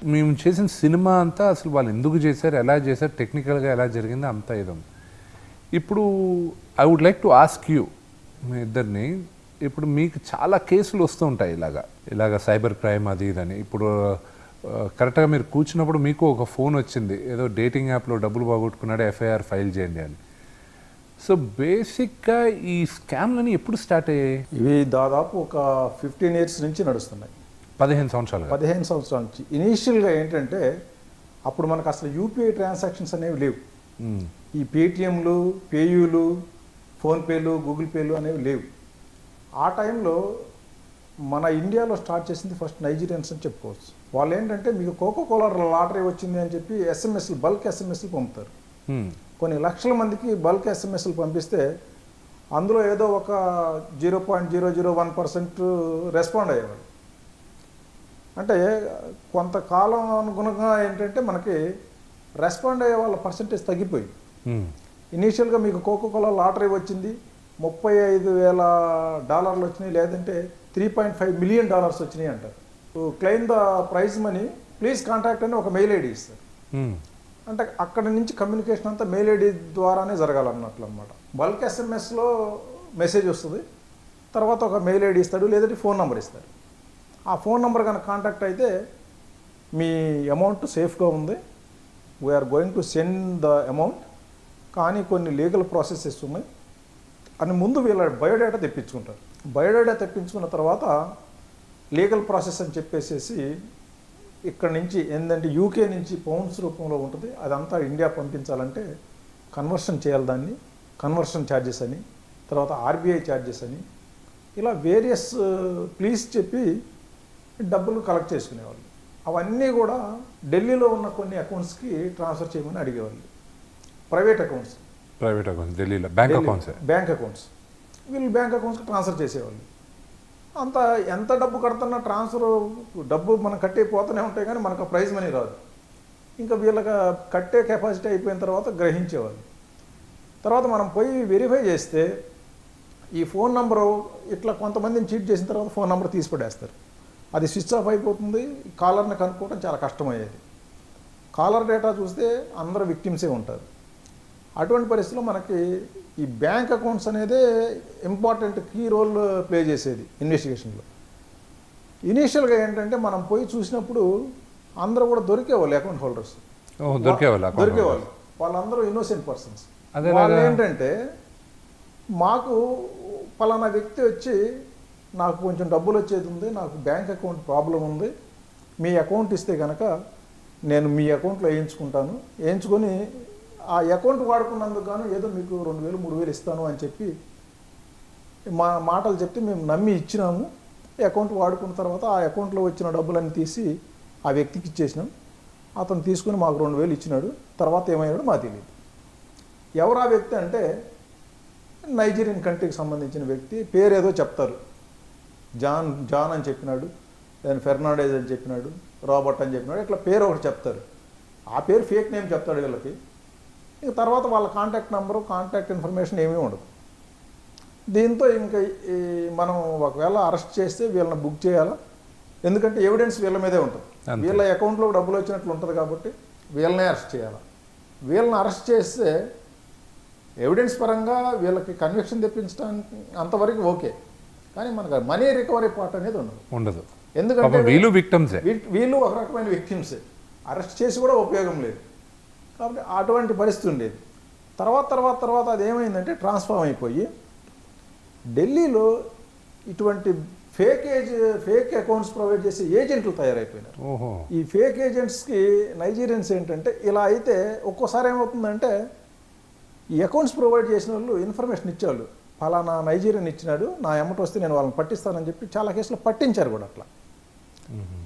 మేము చేసిన సినిమా అంతా అసలు వాళ్ళు ఎందుకు చేశారు ఎలా చేశారు టెక్నికల్గా ఎలా జరిగిందో అంతా ఇదం ఇప్పుడు I would like to ask you మీ ఇద్దరిని ఇప్పుడు మీకు చాలా కేసులు వస్తూ ఉంటాయి ఇలాగా ఇలాగ సైబర్ క్రైమ్ అది ఇదని ఇప్పుడు కరెక్ట్గా మీరు కూర్చున్నప్పుడు మీకు ఒక ఫోన్ వచ్చింది ఏదో డేటింగ్ యాప్లో డబ్బులు పోగొట్టుకున్నాడు ఎఫ్ఐఆర్ ఫైల్ చేయండి అని సో బేసిక్గా ఈ స్కామ్లని ఎప్పుడు స్టార్ట్ అయ్యాయి ఇవి దాదాపు ఒక ఫిఫ్టీన్ ఇయర్స్ నుంచి నడుస్తున్నాయి పదిహేను సంవత్సరాలుగా పదిహేను సంవత్సరాల నుంచి ఇనీషియల్గా ఏంటంటే అప్పుడు మనకు అసలు యూపీఐ ట్రాన్సాక్షన్స్ అనేవి లేవు మ్మ్. ఈ పేటిఎంలు పేయూలు ఫోన్పేలు గూగుల్ పేలు అనేవి లేవు ఆ టైంలో మన ఇండియాలో స్టార్ట్ చేసింది ఫస్ట్ నైజీరియన్స్ అని చెప్పుకోవచ్చు వాళ్ళు ఏంటంటే మీకు కోకో కోలా లాటరీ వచ్చింది అని చెప్పి ఎస్ఎంఎస్లు బల్క్ ఎస్ఎంఎస్లు పంపుతారు మ్మ్. కొన్ని లక్షల మందికి బల్క్ ఎస్ఎంఎస్లు పంపిస్తే అందులో ఏదో ఒక zero point zero zero one percent respond అయ్యేవాళ్ళు అంటే కొంతకాలం అనుగుణంగా ఏంటంటే మనకి రెస్పాండ్ అయ్యే వాళ్ళ పర్సంటేజ్ తగ్గిపోయింది మ్మ్. ఇనీషియల్గా మీకు కోకో కోలా లాటరీ వచ్చింది ముప్పై ఐదు వేల డాలర్లు వచ్చినాయి లేదంటే three point five million dollars వచ్చినాయి అంటారు claim the prize money please contact అని ఒక మెయిల్ ఐడి ఇస్తారు మ్మ్. అంటే అక్కడ నుంచి కమ్యూనికేషన్ అంతా మెయిల్ ఐడి ద్వారానే జరగాలన్నట్లు అనమాట బల్క్ ఎస్ఎంఎస్లో మెసేజ్ వస్తుంది తర్వాత ఒక మెయిల్ ఐడి ఇస్తాడు లేదంటే ఫోన్ నెంబర్ ఇస్తాడు ఆ ఫోన్ నెంబర్ కనుక కాంటాక్ట్ అయితే మీ అమౌంట్ సేఫ్గా ఉంది we're going to send the amount కానీ కొన్ని లీగల్ ప్రాసెసెస్ ఉన్నాయి అని ముందు వీళ్ళ బయోడేటా తెప్పించుకుంటారు బయోడేటా తెప్పించుకున్న తర్వాత లీగల్ ప్రాసెస్ అని చెప్పేసేసి ఇక్కడ నుంచి ఏంటంటే యూకే నుంచి పౌండ్స్ రూపంలో ఉంటుంది అదంతా ఇండియా పంపించాలంటే కన్వర్షన్ చేయాలి దాన్ని కన్వర్షన్ ఛార్జెస్ అని తర్వాత ఆర్బీఐ ఛార్జెస్ అని ఇలా వేరియస్ ప్లీజ్ చెప్పి డబ్బులు కలెక్ట్ చేసుకునేవాళ్ళు అవన్నీ కూడా ఢిల్లీలో ఉన్న కొన్ని అకౌంట్స్కి ట్రాన్స్ఫర్ చేయమని అడిగేవాళ్ళు ప్రైవేట్ అకౌంట్స్ ప్రైవేట్ అకౌంట్స్ ఢిల్లీలో బ్యాంక్ అకౌంట్స్ బ్యాంక్ అకౌంట్స్ వీళ్ళు బ్యాంక్ అకౌంట్స్కి ట్రాన్స్ఫర్ చేసేవాళ్ళు అంత ఎంత డబ్బు కడుతున్నా ట్రాన్స్ఫర్ డబ్బు మనం కట్టే పోతూనే ఉంటాయి కానీ మనకు ప్రైజ్ మనీ రాదు ఇంకా వీళ్ళకి కట్టే కెపాసిటీ అయిపోయిన తర్వాత గ్రహించేవాళ్ళు తర్వాత మనం పోయి వెరిఫై చేస్తే ఈ ఫోన్ నంబరు ఇట్లా కొంతమందిని చీట్ చేసిన తర్వాత ఫోన్ నెంబర్ తీసి పడేస్తారు అది స్విచ్ ఆఫ్ అయిపోతుంది కాలర్ని కనుక్కోవడం చాలా కష్టమయ్యేది కాలర్ డేటా చూస్తే అందరూ విక్టిమ్సే ఉంటారు అటువంటి పరిస్థితిలో మనకి ఈ బ్యాంక్ అకౌంట్స్ అనేదే ఇంపార్టెంట్ కీ రోల్ ప్లే చేసేది ఇన్వెస్టిగేషన్లో ఇనీషియల్గా ఏంటంటే మనం పోయి చూసినప్పుడు అందరూ కూడా దొరికేవాళ్ళు అకౌంట్ హోల్డర్స్ ఓ దొరికేవాళ్ళు account దొరికేవాళ్ళు వాళ్ళందరూ ఇన్నోసెంట్ పర్సన్స్ అదే వాళ్ళు లాగా- ఏంటంటే మాకు పలానా వ్యక్తి వచ్చి నాకు కొంచెం డబ్బులు వచ్చేది ఉంది నాకు బ్యాంక్ అకౌంట్ ప్రాబ్లం ఉంది మీ అకౌంట్ ఇస్తే కనుక నేను మీ అకౌంట్లో వేయించుకుంటాను వేయించుకొని ఆ అకౌంట్ వాడుకున్నందుకు గాను ఏదో మీకు రెండు వేలు మూడు వేలు ఇస్తాను అని చెప్పి మా మాటలు చెప్తే మేము నమ్మి ఇచ్చినాము ఈ అకౌంట్ వాడుకున్న తర్వాత ఆ అకౌంట్లో వచ్చిన డబ్బులన్నీ తీసి ఆ వ్యక్తికి ఇచ్చేసినాం అతను తీసుకుని మాకు రెండు వేలు ఇచ్చినాడు తర్వాత ఏమయ్యాడో మాకు తెలియదు ఎవరు ఆ వ్యక్తి అంటే నైజీరియన్ కంట్రీకి సంబంధించిన వ్యక్తి పేరు ఏదో చెప్తారు జాన్ జాన్ అని చెప్పినాడు దాని ఫెర్నాండేజ్ అని చెప్పినాడు రాబర్ట్ అని చెప్పినాడు ఇట్లా పేరు ఒకటి చెప్తారు ఆ పేరు ఫేక్ నేమ్ చెప్తాడు వీళ్ళకి ఇంక తర్వాత వాళ్ళ కాంటాక్ట్ నెంబరు కాంటాక్ట్ ఇన్ఫర్మేషన్ ఏమీ ఉండదు దీంతో ఇంకా ఈ మనం ఒకవేళ అరెస్ట్ చేస్తే వీళ్ళని బుక్ చేయాలా ఎందుకంటే ఎవిడెన్స్ వీళ్ళ మీదే ఉంటుంది అంతే. వీళ్ళ అకౌంట్లో డబ్బులు వచ్చినట్లు ఉంటుంది కాబట్టి వీళ్ళనే అరెస్ట్ చేయాలి వీళ్ళని అరెస్ట్ చేస్తే ఎవిడెన్స్ పరంగా వీళ్ళకి కన్విక్షన్ తెప్పించడానికి అంతవరకు ఓకే కానీ మనకు మనీ రికవరీ పార్ట్ అనేది ఉండదు ఉండదు ఎందుకంటే పాపం వీళ్ళు విక్టమ్సే వీ- వీళ్ళు ఒక రకమైన విక్టిమ్సే అరెస్ట్ చేసి కూడా ఉపయోగం లేదు కాబట్టి అటువంటి పరిస్థితి ఉండేది తర్వాత తర్వాత తర్వాత అది ఏమైందంటే ట్రాన్స్ఫార్మ్ అయిపోయి ఢిల్లీలో ఇటువంటి fake age fake accounts provide చేసే ఏజెంట్లు తయారైపోయినారు ఓహో ఈ ఫేక్ ఏజెంట్స్కి నైజీరియన్స్ ఏంటంటే ఇలా అయితే ఒక్కోసారి ఏమవుతుందంటే ఈ అకౌంట్స్ ప్రొవైడ్ చేసిన వాళ్ళు ఇన్ఫర్మేషన్ ఇచ్చేవాళ్ళు ఫలానా నైజీరియన్ ఇచ్చినాడు నా ఎమ్మటి వస్తే నేను వాళ్ళని పట్టిస్తానని చెప్పి చాలా కేసులు పట్టించారు కూడా అట్లా మ్మ్.